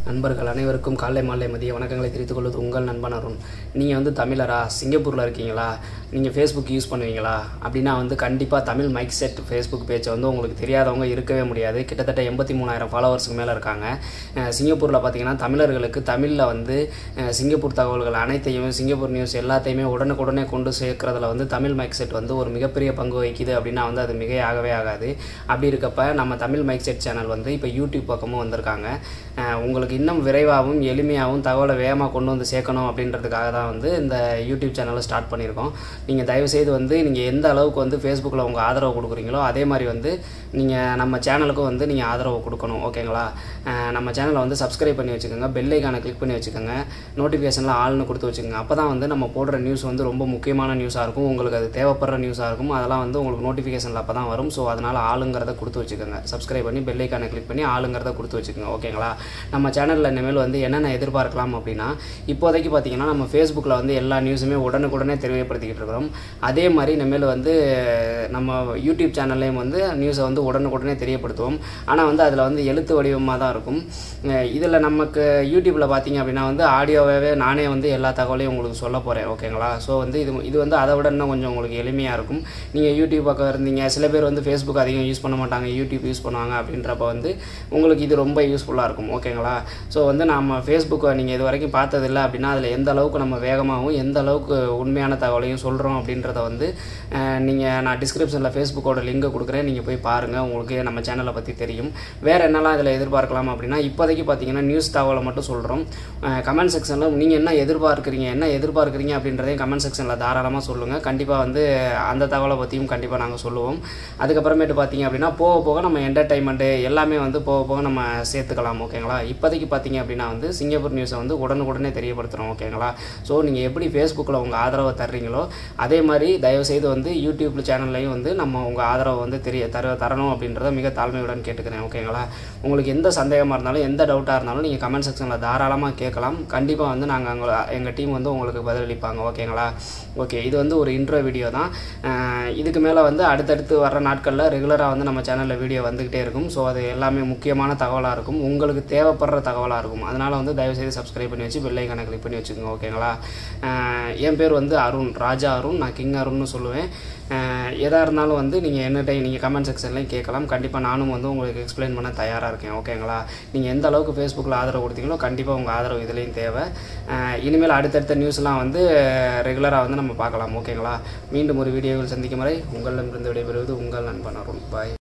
நண்பர்கள் அனைவருக்கும் காலை மாலை மதிய வணக்கங்களை தெரிவித்துக் கொள்வது உங்கள் நண்பன் அருண் நீங்கள் வந்து தமிழரா சிங்கப்பூரில் இருக்கீங்களா நீங்கள் ஃபேஸ்புக் யூஸ் பண்ணுவீங்களா அப்படின்னா வந்து கண்டிப்பாக தமிழ் மைக் செட் ஃபேஸ்புக் பேஜை வந்து உங்களுக்கு தெரியாதவங்க இருக்கவே முடியாது கிட்டத்தட்ட எண்பத்தி மூணாயிரம் ஃபாலோவர்ஸ்க்கு மேலே இருக்காங்க அஹ் சிங்கப்பூரில் பார்த்தீங்கன்னா தமிழர்களுக்கு தமிழில் வந்து அஹ் சிங்கப்பூர் தகவல்கள் அனைத்தையும் சிங்கப்பூர் நியூஸ் எல்லாத்தையுமே உடனுக்குடனே கொண்டு சேர்க்கறதுல வந்து தமிழ் மைக் செட் வந்து ஒரு மிகப்பெரிய பங்கு வகிக்குது அப்படின்னா வந்து அது மிகையாகவே ஆகாது அப்படி இருக்கப்ப நம்ம தமிழ் மைக் செட் சேனல் வந்து இப்போ யூடியூப் பக்கமும் வந்திருக்காங்க அஹ் உங்களுக்கு இன்னும் விரைவாகவும் எளிமையாகவும் தகவலை வேகமாக கொண்டு வந்து சேர்க்கணும் அப்படின்றதுக்காக தான் வந்து இந்த யூடியூப் சேனலை ஸ்டார்ட் பண்ணியிருக்கோம் நீங்கள் தயவுசெய்து வந்து நீங்கள் எந்த அளவுக்கு வந்து ஃபேஸ்புக்கில் உங்கள் ஆதரவு கொடுக்குறீங்களோ அதே மாதிரி வந்து நீங்கள் நம்ம சேனலுக்கும் வந்து நீங்கள் ஆதரவு கொடுக்கணும் ஓகேங்களா அஹ் நம்ம சேனலை வந்து சப்ஸ்கிரைப் பண்ணி வச்சுக்கோங்க பெல் ஐக்கானை கிளிக் பண்ணி வச்சுக்கோங்க நோட்டிஃபிகேஷனில் ஆள்னு கொடுத்து வச்சுக்கோங்க அப்போ தான் வந்து நம்ம போடுற நியூஸ் வந்து ரொம்ப முக்கியமான நியூஸாக இருக்கும் உங்களுக்கு அது தேவைப்படுற நியூஸாக இருக்கும் அதெல்லாம் வந்து உங்களுக்கு நோட்டிஃபிகேஷனில் அப்போ தான் வரும் ஸோ அதனால் ஆளுங்கிறத கொடுத்து வச்சுக்கோங்க சப்ஸ்கிரைப் பண்ணி பெல் ஐக்கானை கிளிக் பண்ணி ஆளுங்கிறத கொடுத்து வச்சுக்கோங்க ஓகேங்களா நம்ம சேனலில் இனிமேல் வந்து என்னென்ன எதிர்பார்க்கலாம் அப்படின்னா இப்போதைக்கு பார்த்தீங்கன்னா நம்ம ஃபேஸ்புக்கில் வந்து எல்லா நியூஸுமே உடனுக்குடனே தெரியப்படுத்திக்கிட்டு இருக்கிறோம் அதே மாதிரி இனிமேல் வந்து நம்ம யூடியூப் சேனல்லையும் வந்து நியூஸை வந்து உடனுக்குடனே தெரியப்படுத்துவோம் ஆனால் வந்து அதில் வந்து எழுத்து வடிவமாக தான் இருக்கும் இதில் நமக்கு யூடியூப்பில் பார்த்தீங்க அப்படின்னா வந்து ஆடியோவாகவே நானே வந்து எல்லா தகவலையும் உங்களுக்கு சொல்ல போகிறேன் ஓகேங்களா ஸோ வந்து இது இது வந்து அதை விட இன்னும் கொஞ்சம் உங்களுக்கு எளிமையாக இருக்கும் நீங்கள் யூடியூப் பக்கம் இருந்தீங்க சில பேர் வந்து ஃபேஸ்புக் அதிகம் யூஸ் பண்ண மாட்டாங்க யூடியூப் யூஸ் பண்ணுவாங்க அப்படின்றப்ப வந்து உங்களுக்கு இது ரொம்ப யூஸ்ஃபுல்லாக இருக்கும் ஓகேங்களா ஸோ வந்து நம்ம ஃபேஸ்புக்கை நீங்கள் இது வரைக்கும் பார்த்ததில்ல அப்படின்னா அதில் எந்த அளவுக்கு நம்ம வேகமாகவும் எந்த அளவுக்கு உண்மையான தகவலையும் சொல்கிறோம் அப்படின்றத வந்து நீங்கள் நான் டிஸ்கிரிப்ஷனில் ஃபேஸ்புக்கோட லிங்கை கொடுக்குறேன் நீங்கள் போய் பாருங்கள் உங்களுக்கு நம்ம சேனலை பற்றி தெரியும் வேறு என்னெல்லாம் இதில் எதிர்பார்க்கலாம் அப்படின்னா இப்போதைக்கு பார்த்தீங்கன்னா நியூஸ் தகவலை மட்டும் சொல்கிறோம் கமெண்ட் செக்ஷனில் நீங்கள் என்ன எதிர்பார்க்குறீங்க என்ன எதிர்பார்க்குறீங்க அப்படின்றதையும் கமெண்ட் செக்ஷனில் தாராளமாக சொல்லுங்கள் கண்டிப்பாக வந்து அந்த தகவலை பற்றியும் கண்டிப்பாக நாங்கள் சொல்லுவோம் அதுக்கப்புறமேட்டு பார்த்தீங்க அப்படின்னா போக போக நம்ம என்டர்டைன்மெண்ட்டு எல்லாமே வந்து போக போக நம்ம சேர்த்துக்கலாம் ஓகேங்களா இப்போதைக்கு பார்த்தீங்க அப்படின்னா வந்து சிங்கப்பூர் நியூஸை வந்து உடனுக்குடனே தெரியப்படுத்துகிறோம் ஓகேங்களா ஸோ நீங்கள் எப்படி ஃபேஸ்புக்கில் உங்கள் ஆதரவை தர்றீங்களோ அதே மாதிரி தயவுசெய்து வந்து யூடியூப் சேனல்லையும் வந்து நம்ம உங்கள் ஆதரவை வந்து தெரிய தர தரணும் அப்படின்றத மிக தாழ்மையுடன் கேட்டுக்கிறேன் ஓகேங்களா உங்களுக்கு எந்த சந்தேகமாக இருந்தாலும் எந்த டவுட்டாக இருந்தாலும் நீங்கள் கமெண்ட் செக்ஷனில் தாராளமாக கேட்கலாம் கண்டிப்பாக வந்து நாங்கள் எங்களை எங்கள் டீம் வந்து உங்களுக்கு பதிலளிப்பாங்க ஓகேங்களா ஓகே இது வந்து ஒரு இன்ட்ரோ வீடியோ தான் அஹ் இதுக்கு மேலே வந்து அடுத்தடுத்து வர்ற நாட்களில் ரெகுலராக வந்து நம்ம சேனலில் வீடியோ வந்துக்கிட்டே இருக்கும் ஸோ அது எல்லாமே முக்கியமான தகவலாக இருக்கும் உங்களுக்கு தேவைப்படுற தகவலாக இருக்கும் அதனால் வந்து தயவுசெய்து சப்ஸ்கிரைப் பண்ணி வச்சு பெல் ஐக்கானை கிளிக் பண்ணி வச்சுக்கோங்க ஓகேங்களா அஹ் என் பேர் வந்து அருண் ராஜா அருண் நான் கிங் அருண்னு சொல்லுவேன் அஹ் எதாக இருந்தாலும் வந்து நீங்கள் என்ன டைம் நீங்கள் கமெண்ட் செக்ஷன்லையும் கேட்கலாம் கண்டிப்பாக நானும் வந்து உங்களுக்கு எக்ஸ்பிளைன் பண்ண தயாராக இருக்கேன் ஓகேங்களா நீங்கள் எந்த அளவுக்கு ஃபேஸ்புக்கில் ஆதரவு கொடுத்தீங்களோ கண்டிப்பாக உங்கள் ஆதரவு இதுலேயும் தேவை அஹ் இனிமேல் அடுத்தடுத்த நியூஸ்லாம் வந்து ரெகுலராக வந்து நம்ம பார்க்கலாம் ஓகேங்களா மீண்டும் ஒரு வீடியோவில் சந்திக்கும் வரை உங்களிடமிருந்து விடைபெறுவது உங்கள் நண்பன் அருண் பாய்